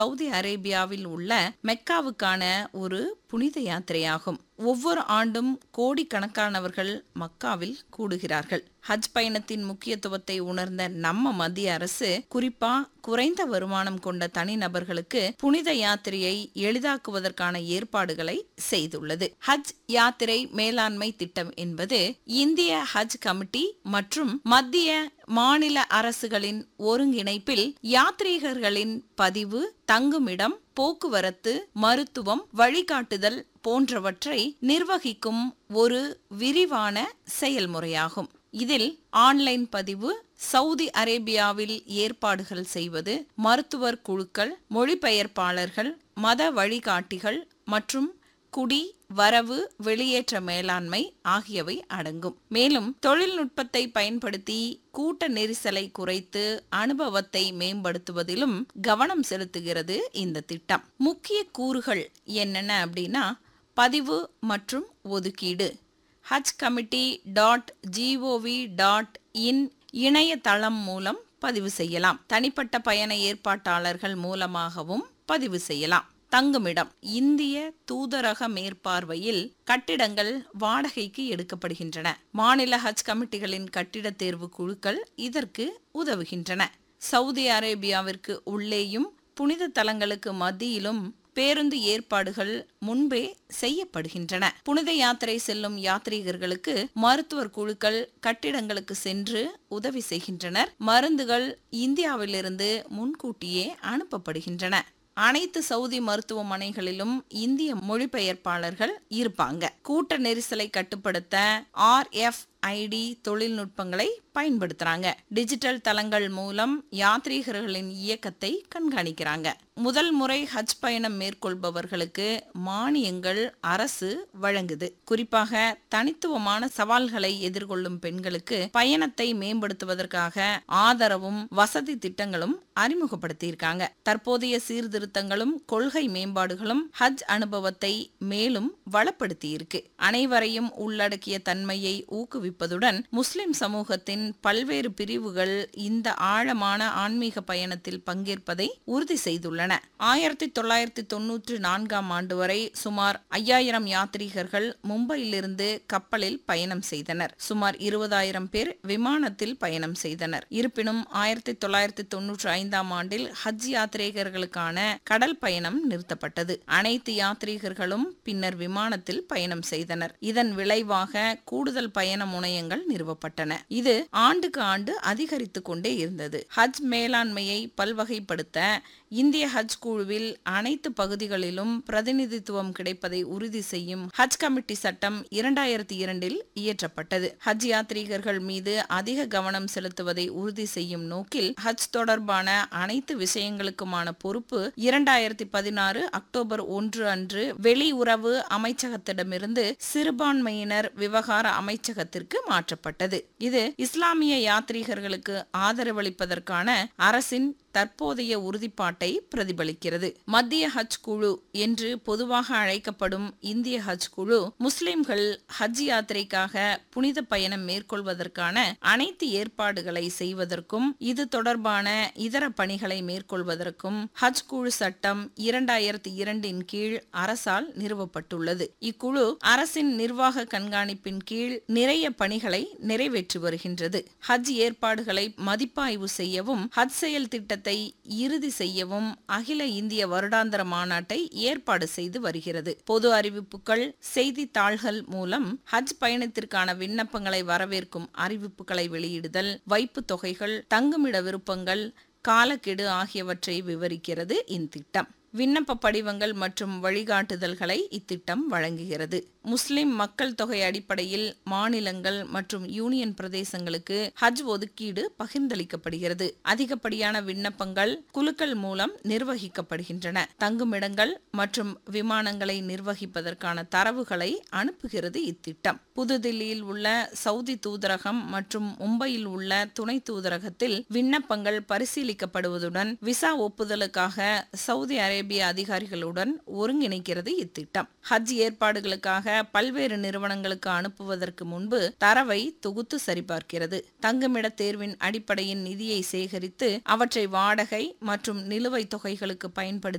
Saudi அரேபியாவில் உள்ள மெக்காவுக்கான ஒரு புனித யாத்திரையாகும் ஒவ்வொரு ஆண்டும் கோடிக்கணக்கானவர்கள் மக்காவில் கூடுகிறார்கள் ஹஜ் பயணத்தின் முக்கியத்துவத்தை உணர்ந்த நம்ம மத்திய அரசு குறிப்பா குறைந்த வருமானம் கொண்ட தனிநபர்களுக்கு புனித யாத்திரையை எளிதாக்குவதற்கான ஏற்பாடுகளை செய்துள்ளது ஹஜ் யாத்திரை மேலாண்மை திட்டம் என்பது இந்திய ஹஜ் கமிட்டி மற்றும் மத்திய மாநில அரசுகளின் ஒருங்கிணைப்பில் யாத்ரீகர்களின் பதிவு தங்குமிடம் போக்குவரத்து மருத்துவம் வழிகாட்டுதல் போன்றவற்றை நிர்வகிக்கும் ஒரு விரிவான செயல்முறையாகும் இதில் ஆன்லைன் பதிவு சவுதி அரேபியாவில் ஏற்பாடுகள் செய்வது மருத்துவர் குழுக்கள் மொழிபெயர்ப்பாளர்கள் மத வழிகாட்டிகள் மற்றும் குடி வரவு வெளியேற்ற மேலாண்மை ஆகியவை அடங்கும் மேலும் தொழில்நுட்பத்தை பயன்படுத்தி கூட்ட நெரிசலை குறைத்து அனுபவத்தை மேம்படுத்துவதிலும் கவனம் செலுத்துகிறது இந்த திட்டம் முக்கிய கூறுகள் என்னென்ன அப்படின்னா பதிவு மற்றும் ஒதுக்கீடு Haj committee dot GOV dot in இணையதளம் மூலம் பதிவு செய்யலாம் தனிப்பட்ட பயண ஏற்பாட்டாளர்கள் மூலமாகவும் பதிவு செய்யலாம் தங்குமிடம் இந்திய தூதரக மேற்பார்வையில் கட்டிடங்கள் வாடகைக்கு எடுக்கப்படுகின்றன மாநில ஹஜ் கமிட்டிகளின் கட்டிட தேர்வு குழுக்கள் இதற்கு உதவுகின்றன சவுதி அரேபியாவிற்கு உள்ளேயும் புனித தலங்களுக்கு மத்தியிலும் பேருந்து ஏற்பாடுகள் முன்பே செய்யப்படுகின்றன புனித யாத்திரை செல்லும் யாத்ரீகர்களுக்கு மருத்துவர் குழுக்கள் கட்டிடங்களுக்கு சென்று உதவி செய்கின்றனர் மருந்துகள் இந்தியாவிலிருந்து முன்கூட்டியே அனுப்பப்படுகின்றன அனைத்து சவுதி மருத்துவமனைகளிலும் இந்திய மொழிபெயர்ப்பாளர்கள் இருப்பாங்க கூட்ட நெரிசலை கட்டுப்படுத்த ஆர் எஃப் ஐடி தொழில்நுட்பங்களை பயன்படுத்துறாங்க டிஜிட்டல் தளங்கள் மூலம் யாத்ரீகர்களின் இயக்கத்தை கண்காணிக்கிறாங்க முதல் முறை ஹஜ் பயணம் மேற்கொள்பவர்களுக்கு மானியங்கள் அரசு வழங்குது குறிப்பாக தனித்துவமான சவால்களை எதிர்கொள்ளும் பெண்களுக்கு பயணத்தை மேம்படுத்துவதற்காக ஆதரவும் வசதி திட்டங்களும் அறிமுகப்படுத்தியிருக்காங்க தற்போதைய சீர்திருத்தங்களும் கொள்கை மேம்பாடுகளும் ஹஜ் அனுபவத்தை மேலும் வளப்படுத்தியிருக்கு அனைவரையும் உள்ளடக்கிய தன்மையை ஊக்குவிப்பதுடன் முஸ்லிம் சமூகத்தின் பல்வேறு பிரிவுகள் இந்த ஆழமான ஆன்மீக பயணத்தில் பங்கேற்பதை உறுதி செய்துள்ளன ஆயிரத்தி தொள்ளாயிரத்தி தொன்னூற்று நான்காம் ஆண்டு வரை சுமார் ஐயாயிரம் யாத்ரீகர்கள் மும்பையிலிருந்து கப்பலில் பயணம் செய்தனர் சுமார் இருபதாயிரம் பேர் விமானத்தில் பயணம் செய்தனர் இருப்பினும் ஆயிரத்தி தொள்ளாயிரத்தி தொன்னூற்றி ஐந்தாம் ஆண்டில் ஹஜ் யாத்ரீகர்களுக்கான கடல் பயணம் நிறுத்தப்பட்டது அனைத்து யாத்ரீகர்களும் பின்னர் விமானத்தில் பயணம் செய்தனர் இதன் விளைவாக கூடுதல் பயண முனையங்கள் நிறுவப்பட்டன இது ஆண்டுக்கு ஆண்டு அதிகரித்துக் கொண்டே இருந்தது ஹஜ் மேலாண்மையை பல்வகைப்படுத்த இந்திய ஹஜ் குழுவில் அனைத்து பகுதிகளிலும் பிரதிநிதித்துவம் கிடைப்பதை உறுதி செய்யும் ஹஜ் கமிட்டி சட்டம் இரண்டாயிரத்தி இரண்டில் இயற்றப்பட்டது ஹஜ் யாத்ரீகர்கள் மீது அதிக கவனம் செலுத்துவதை உறுதி செய்யும் நோக்கில் ஹஜ் தொடர்பான அனைத்து விஷயங்களுக்குமான பொறுப்பு இரண்டாயிரத்தி பதினாறு அக்டோபர் ஒன்று அன்று வெளியுறவு அமைச்சகத்திடமிருந்து சிறுபான்மையினர் விவகார அமைச்சகத்திற்கு மாற்றப்பட்டது இது இஸ்லாமிய யாத்ரீகர்களுக்கு ஆதரவளிப்பதற்கான அரசின் தற்போதைய உறுதிப்பாட்டை பிரதிபலிக்கிறது மத்திய ஹஜ் குழு என்று பொதுவாக அழைக்கப்படும் இந்திய ஹஜ் குழு முஸ்லிம்கள் ஹஜ் யாத்திரைக்காக புனித பயணம் மேற்கொள்வதற்கான அனைத்து ஏற்பாடுகளை செய்வதற்கும் இது தொடர்பான இதர பணிகளை மேற்கொள்வதற்கும் ஹஜ் குழு சட்டம் இரண்டாயிரத்தி இரண்டின் கீழ் அரசால் நிறுவப்பட்டுள்ளது இக்குழு அரசின் நிர்வாக கண்காணிப்பின் கீழ் நிறைய பணிகளை நிறைவேற்றி வருகின்றது ஹஜ் ஏற்பாடுகளை மதிப்பாய்வு செய்யவும் ஹஜ் செயல் திட்டத்தை இறுதி செய்யவும் அகில இந்திய வருடாந்திர மாநாட்டை ஏற்பாடு செய்து வருகிறது பொது அறிவிப்புகள் செய்தித்தாள்கள் மூலம் ஹஜ் பயணத்திற்கான விண்ணப்பங்களை வரவேற்கும் அறிவிப்புகளை வெளியிடுதல் வைப்பு தொகைகள் தங்குமிட விருப்பங்கள் காலக்கெடு ஆகியவற்றை விவரிக்கிறது இத்திட்டம் விண்ணப்ப படிவங்கள் மற்றும் வழிகாட்டுதல்களை இத்திட்டம் வழங்குகிறது முஸ்லிம் மக்கள் தொகை அடிப்படையில் மாநிலங்கள் மற்றும் யூனியன் பிரதேசங்களுக்கு ஹஜ் ஒதுக்கீடு பகிர்ந்தளிக்கப்படுகிறது அதிகப்படியான விண்ணப்பங்கள் குழுக்கள் மூலம் நிர்வகிக்கப்படுகின்றன தங்குமிடங்கள் மற்றும் விமானங்களை நிர்வகிப்பதற்கான தரவுகளை அனுப்புகிறது இத்திட்டம் புதுதில்லியில் உள்ள சவுதி தூதரகம் மற்றும் மும்பையில் உள்ள துணை தூதரகத்தில் விண்ணப்பங்கள் பரிசீலிக்கப்படுவதுடன் விசா ஒப்புதலுக்காக சவுதி அரேபிய அதிகாரிகளுடன் ஒருங்கிணைக்கிறது இத்திட்டம் ஹஜ் ஏற்பாடுகளுக்காக பல்வேறு நிறுவனங்களுக்கு அனுப்புவதற்கு முன்பு தரவை தொகுத்து சரிபார்க்கிறது தங்குமிட தேர்வின் அடிப்படையின் நிதியை சேகரித்து அவற்றை வாடகை மற்றும் நிலுவைத் தொகைகளுக்கு பயன்படுத்தி